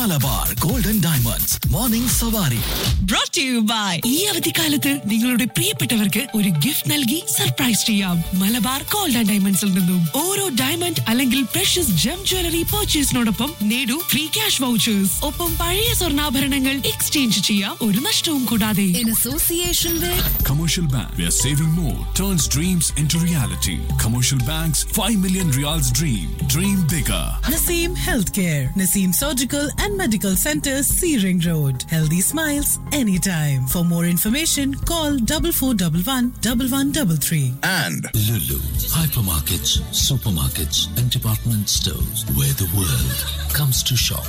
Malabar golden diamonds morning സവാരി brought to you by ഈ അവധിക്കാലത്ത് നിങ്ങളുടെ പ്രിയപ്പെട്ടവർക്ക് ഒരു ഗിഫ്റ്റ് നൽകി സർപ്രൈസ് ചെയ്യാം മലബാർ ഗോൾഡ് ആൻഡ് ഡയമണ്ട്സിൽ നിന്നും ഓരോ ഡയമണ്ട് അല്ലെങ്കിൽ പ്രഷ്യസ് ജം ജ്വല്ലറി പർച്ചേസിനോടൊപ്പം നേടൂ ഫ്രീ ക്യാഷ് വൗച്ചേഴ്സ് ഒപ്പം പഴയ സ്വർണ്ണാഭരണങ്ങൾ എക്സ്ചേഞ്ച് ചെയ്യാം ഒരു നഷ്ടവും കൂടാതെ in association with Commercial Bank, where saving more turns dreams into reality. Commercial Bank's 5 million reals dream. Dream bigger. Naseem Healthcare, Naseem Surgical and Medical Center, Searing Road. Healthy smiles anytime. For more information, call 4411 1133. and Lulu, hypermarkets, supermarkets, and department stores where the world comes to shop.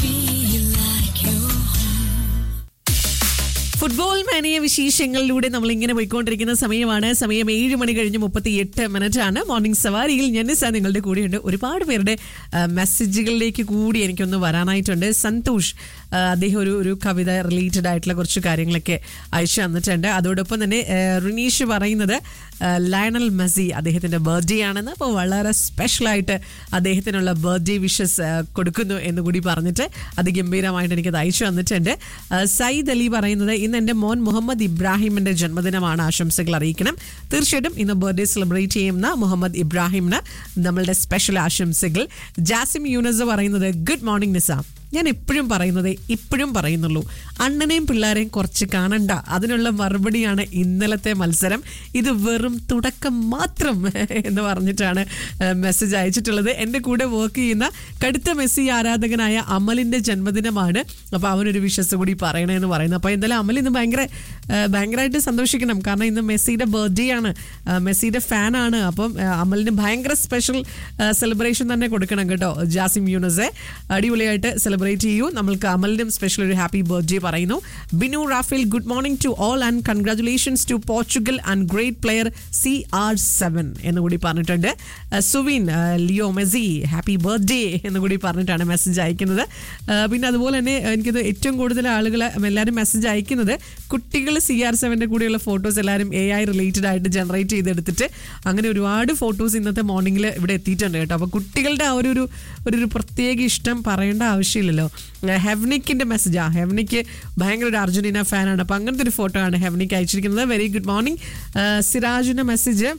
Football mania വിശേഷങ്ങളിലൂടെ നമ്മൾ ഇങ്ങനെ പോയിക്കൊണ്ടിരിക്കുന്ന സമയമാണ് സമയം ഏഴ് മണി കഴിഞ്ഞ് മുപ്പത്തി എട്ട് മിനിറ്റ് ആണ് മോർണിംഗ് സവാരിയിൽ ഞെന്നിസ നിങ്ങളുടെ കൂടെയുണ്ട് ഒരുപാട് പേരുടെ ആ, മെസ്സേജുകളിലേക്ക് കൂടി എനിക്കൊന്ന് വരാനായിട്ടുണ്ട് സന്തോഷ് ആ, അദ്ദേഹം ഒരു ഒരു കവിത റിലേറ്റഡ് ആയിട്ടുള്ള കുറച്ച് കാര്യങ്ങളൊക്കെ അയച്ചു തന്നിട്ടുണ്ട് അതോടൊപ്പം തന്നെ ആ, റിനീഷ് പറയുന്നത് ആ, ലയണൽ മെസ്സി അദ്ദേഹത്തിന്റെ ബർത്ത്ഡേ ആണെന്ന് അപ്പോൾ വളരെ സ്പെഷ്യലായിട്ട് അദ്ദേഹത്തിനുള്ള ബർത്ത്ഡേ വിഷസ് കൊടുക്കുന്നു എന്ന് കൂടി പറഞ്ഞിട്ട് അതിഗംഭീരമായിട്ട് എനിക്കത് അയച്ചു തന്നിട്ടുണ്ട് ആ, സയ്യിദ് അലി പറയുന്നത് ഇന്ന് എൻ്റെ മോൻ മുഹമ്മദ് ഇബ്രാഹിമിന്റെ ജന്മദിനമാണ് ആശംസകൾ അറിയിക്കണം തീർച്ചയായിട്ടും ഇന്ന് ബർത്ത്ഡേ സെലിബ്രേറ്റ് ചെയ്യുന്ന മുഹമ്മദ് ഇബ്രാഹിമിന് നമ്മളുടെ സ്പെഷ്യൽ ആശംസകൾ ജാസിം യൂനസ് പറയുന്നത് ഗുഡ് മോർണിംഗ് നിസാം ഞാൻ എപ്പോഴും പറയുന്നത് ഇപ്പോഴും പറയുന്നുള്ളൂ അണ്ണനെയും പിള്ളേരെയും കുറച്ച് കാണണ്ട അതിനുള്ള മറുപടിയാണ് ഇന്നലത്തെ മത്സരം ഇത് വെറും തുടക്കം മാത്രം എന്ന് പറഞ്ഞിട്ടാണ് മെസ്സേജ് അയച്ചിട്ടുള്ളത് എൻ്റെ കൂടെ വർക്ക് ചെയ്യുന്ന കടുത്ത മെസ്സി ആരാധകനായ അമലിൻ്റെ ജന്മദിനമാണ് അപ്പോൾ അവനൊരു വിശ്വസ് കൂടി പറയണമെന്ന് പറയുന്നത് അപ്പോൾ എന്തായാലും അമൽ ഇന്ന് ഭയങ്കര ആ, ഭയങ്കരമായിട്ട് സന്തോഷിക്കണം കാരണം ഇന്ന് മെസ്സിയുടെ ബർത്ത്ഡേ ആണ് ആ, മെസ്സിയുടെ ഫാനാണ് അപ്പം ആ, അമലിന് ഭയങ്കര സ്പെഷ്യൽ സെലിബ്രേഷൻ തന്നെ കൊടുക്കണം കേട്ടോ ജാസിം യൂനസെ അടിപൊളിയായിട്ട് സെലിബ്രേറ്റ് ചെയ്യൂ നമ്മൾക്ക് അമലിനും സ്പെഷ്യൽ ഒരു ഹാപ്പി ബർത്ത്ഡേ പറയുന്നു Binu Raphael good morning to all and congratulations to Portugal and great player C R seven എന്ന് കൂടി പറഞ്ഞിട്ടുണ്ട് ആ, സുവിൻ ആ, ലിയോ മെസ്സി ഹാപ്പി ബർത്ത്ഡേ എന്ന് കൂടി പറഞ്ഞിട്ടാണ് മെസ്സേജ് അയക്കുന്നത് ആ, പിന്നെ അതുപോലെ തന്നെ എനിക്കത് ഏറ്റവും കൂടുതൽ ആളുകൾ എല്ലാവരും മെസ്സേജ് അയക്കുന്നത് കുട്ടികൾ സി ആർ സെവൻ്റെ കൂടെയുള്ള ഫോട്ടോസ് എല്ലാവരും എ ഐ റിലേറ്റഡ് ആയിട്ട് ജനറേറ്റ് ചെയ്തെടുത്തിട്ട് അങ്ങനെ ഒരുപാട് ഫോട്ടോസ് ഇന്നത്തെ മോർണിംഗിൽ ഇവിടെ എത്തിയിട്ടുണ്ട് കേട്ടോ അപ്പോൾ കുട്ടികളുടെ ആ ഒരു ഒരു ഒരു ഒരു പ്രത്യേക ഇഷ്ടം പറയേണ്ട ആവശ്യമില്ലല്ലോ ഹെവനിക്കിൻ്റെ മെസ്സേജ് ആ ഹെവനിക്ക് ഭയങ്കര ഒരു അർജന്റീന ഫാനാണ് അപ്പോൾ അങ്ങനത്തെ ഒരു ഫോട്ടോ ആണ് ഹെവനിക്ക് അയച്ചിരിക്കുന്നത് വെരി ഗുഡ് മോർണിംഗ് സിറാജിൻ്റെ message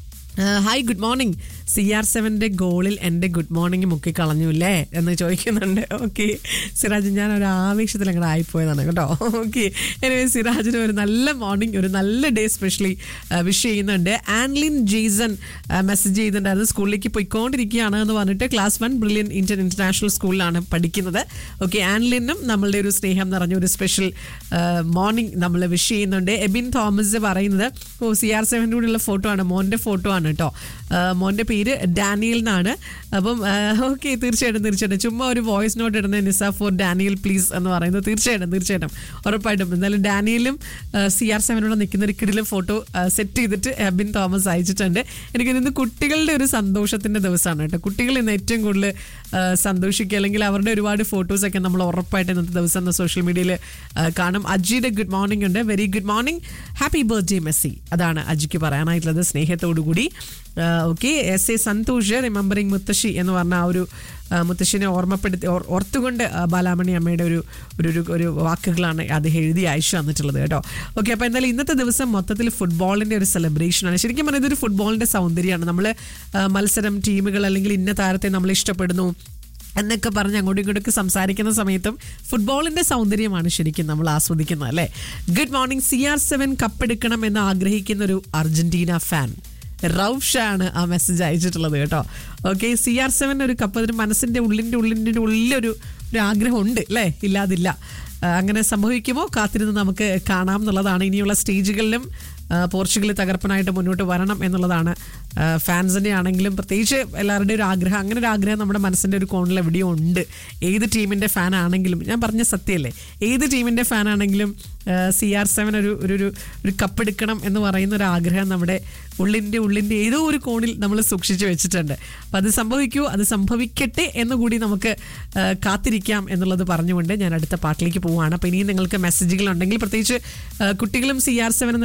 hi good morning C R സെവൻ്റെ ഗോളിൽ എൻ്റെ ഗുഡ് മോർണിംഗ് മുക്കി കളഞ്ഞുല്ലേ എന്ന് ചോദിക്കുന്നുണ്ട് ഓക്കെ സിറാജ് ഞാൻ ഒരു ആവേശത്തിൽ അങ്ങോട്ട് ആയിപ്പോയതാണ് കേട്ടോ ഓക്കെ എനിവേ സിറാജിന് ഒരു നല്ല മോർണിംഗ് ഒരു നല്ല ഡേ സ്പെഷ്യലി വിഷ് ചെയ്യുന്നുണ്ട് ആൻലിൻ ജീസൺ മെസ്സേജ് ചെയ്തിട്ടുണ്ടായിരുന്നു സ്കൂളിലേക്ക് പോയിക്കൊണ്ടിരിക്കുകയാണ് എന്ന് പറഞ്ഞിട്ട് class one brilliant Indian international സ്കൂളിലാണ് പഠിക്കുന്നത് ഓക്കെ ആൻലിനും നമ്മളുടെ ഒരു സ്നേഹം നിറഞ്ഞ ഒരു സ്പെഷ്യൽ മോർണിംഗ് നമ്മൾ വിഷ് ചെയ്യുന്നുണ്ട് എബിൻ തോമസ് പറയുന്നത് ഓ സി ആർ സെവൻ്റെ കൂടെയുള്ള ഫോട്ടോ ആണ് മോൻ്റെ ഫോട്ടോ ആണ് കേട്ടോ ആ, മോൻ്റെ പേര് ഡാനിയൽ എന്നാണ് അപ്പം ഓക്കെ തീർച്ചയായിട്ടും തീർച്ചയായിട്ടും ചുമ്മാ ഒരു വോയിസ് നോട്ട് ഇടുന്ന നിസ ഫോർ ഡാനിയൽ പ്ലീസ് എന്ന് പറയുന്നത് തീർച്ചയായിട്ടും തീർച്ചയായിട്ടും ഉറപ്പായിട്ടും എന്തായാലും ഡാനിയലും സി ആർ സെവനോട് നിൽക്കുന്ന ഒരു കിടിലും ഫോട്ടോ സെറ്റ് ചെയ്തിട്ട് എബിൻ തോമസ് അയച്ചിട്ടുണ്ട് എനിക്ക് ഇന്ന് കുട്ടികളുടെ ഒരു സന്തോഷത്തിൻ്റെ ദിവസമാണ് കേട്ടോ കുട്ടികൾ ഇന്ന് ഏറ്റവും കൂടുതൽ ആ, സന്തോഷിക്കുക അല്ലെങ്കിൽ അവരുടെ ഒരുപാട് ഫോട്ടോസൊക്കെ നമ്മൾ ഉറപ്പായിട്ട് ഇന്നത്തെ ദിവസം ഇന്ന് സോഷ്യൽ മീഡിയയിൽ കാണും അജിയുടെ ഗുഡ് മോർണിംഗ് ഉണ്ട് very good morning happy birthday Messi അതാണ് അജിക്ക് പറയാനായിട്ടുള്ളത് സ്നേഹത്തോടു കൂടി okay S A Santhosh remembering മുത്തശ്ശി എന്ന് പറഞ്ഞ ആ ഒരു ആ, മുത്തശ്ശിനെ ഓർമ്മപ്പെടുത്തി ഓർ- ഓർത്തുകൊണ്ട് ആ, ബാലാമണി അമ്മയുടെ ഒരു ഒരു ഒരു- ഒരു വാക്കുകളാണ് അദ്ദേഹം എഴുതി അയച്ചു തന്നിട്ടുള്ളത് കേട്ടോ ഓക്കെ അപ്പോൾ എന്തായാലും ഇന്നത്തെ ദിവസം മൊത്തത്തിൽ ഫുട്ബോളിൻ്റെ ഒരു സെലിബ്രേഷനാണ് ശരിക്കും പറഞ്ഞാൽ ഇതൊരു ഫുട്ബോളിൻ്റെ സൗന്ദര്യമാണ് നമ്മൾ മത്സരം ടീമുകൾ അല്ലെങ്കിൽ ഇന്ന താരത്തെ നമ്മൾ ഇഷ്ടപ്പെടുന്നു എന്നൊക്കെ പറഞ്ഞ് അങ്ങോട്ടും ഇങ്ങോട്ടൊക്കെ സംസാരിക്കുന്ന സമയത്തും ഫുട്ബോളിന്റെ സൗന്ദര്യമാണ് ശരിക്കും നമ്മൾ ആസ്വദിക്കുന്നത് അല്ലേ good morning C R seven കപ്പെടുക്കണം എന്ന് ആഗ്രഹിക്കുന്ന ഒരു അർജന്റീന ഫാൻ റൌഫ് ഷാ ആണ് ആ മെസ്സേജ് അയച്ചിട്ടുള്ളത് കേട്ടോ ഓക്കെ സി ആർ സെവൻ ഒരു കപ്പ് അതിന് മനസ്സിന്റെ ഉള്ളിൻ്റെ ഉള്ളിൻ്റെ ഉള്ളിലൊരു ഒരു ആഗ്രഹമുണ്ട് അല്ലേ ഇല്ലാതില്ല ആ, അങ്ങനെ സംഭവിക്കുമോ കാത്തിരുന്ന് നമുക്ക് കാണാം എന്നുള്ളതാണ് ഇനിയുള്ള സ്റ്റേജുകളിലും ആ, പോർച്ചുഗൽ തകർപ്പനായിട്ട് മുന്നോട്ട് വരണം എന്നുള്ളതാണ് ഫാൻസിൻ്റെ ആണെങ്കിലും പ്രത്യേകിച്ച് എല്ലാവരുടെയും ഒരു ആഗ്രഹം അങ്ങനെ ഒരു ആഗ്രഹം നമ്മുടെ മനസ്സിൻ്റെ ഒരു കോണിൽ എവിടെയോ ഉണ്ട് ഏത് ടീമിൻ്റെ ഫാൻ ആണെങ്കിലും ഞാൻ പറഞ്ഞ സത്യമല്ലേ ഏത് ടീമിൻ്റെ ഫാൻ ആണെങ്കിലും സി ആർ സെവൻ ഒരു ഒരു ഒരു ഒരു കപ്പെടുക്കണം എന്ന് പറയുന്ന ഒരു ആഗ്രഹം നമ്മുടെ ഉള്ളിൻ്റെ ഉള്ളിൻ്റെ ഏതോ ഒരു കോണിൽ നമ്മൾ സൂക്ഷിച്ചു വെച്ചിട്ടുണ്ട് അപ്പം അത് സംഭവിക്കൂ അത് സംഭവിക്കട്ടെ എന്ന് കൂടി നമുക്ക് ആ, കാത്തിരിക്കാം എന്നുള്ളത് പറഞ്ഞുകൊണ്ട് ഞാൻ അടുത്ത പാട്ടിലേക്ക് പോവുകയാണ് അപ്പോൾ ഇനിയും നിങ്ങൾക്ക് മെസ്സേജുകൾ ഉണ്ടെങ്കിൽ പ്രത്യേകിച്ച് ആ, കുട്ടികളും സി ആർ സെവൻ നിൽക്കുന്ന ഫോട്ടോ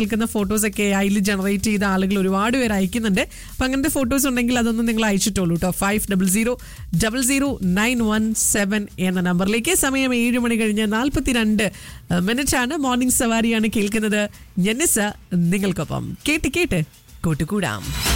ഫോട്ടോസൊക്കെ അതിൽ ജനറേറ്റ് ചെയ്ത ആളുകൾ ഒരുപാട് പേര് അയക്കുന്നുണ്ട് അപ്പം അങ്ങനത്തെ ഫോട്ടോസ് ഉണ്ടെങ്കിൽ അതൊന്നും നിങ്ങൾ അയച്ചിട്ടുള്ളൂ കേട്ടോ five double zero double zero nine one seven എന്ന നമ്പറിലേക്ക് സമയം ഏഴ് മണി കഴിഞ്ഞ് നാൽപ്പത്തിരണ്ട് മിനിറ്റ് ആണ് മോർണിംഗ് സവാരിയാണ് കേൾക്കുന്നത് ഞെന്നിസ നിങ്ങൾക്കൊപ്പം കേട്ട് കേട്ട് കൂട്ടുകൂടാം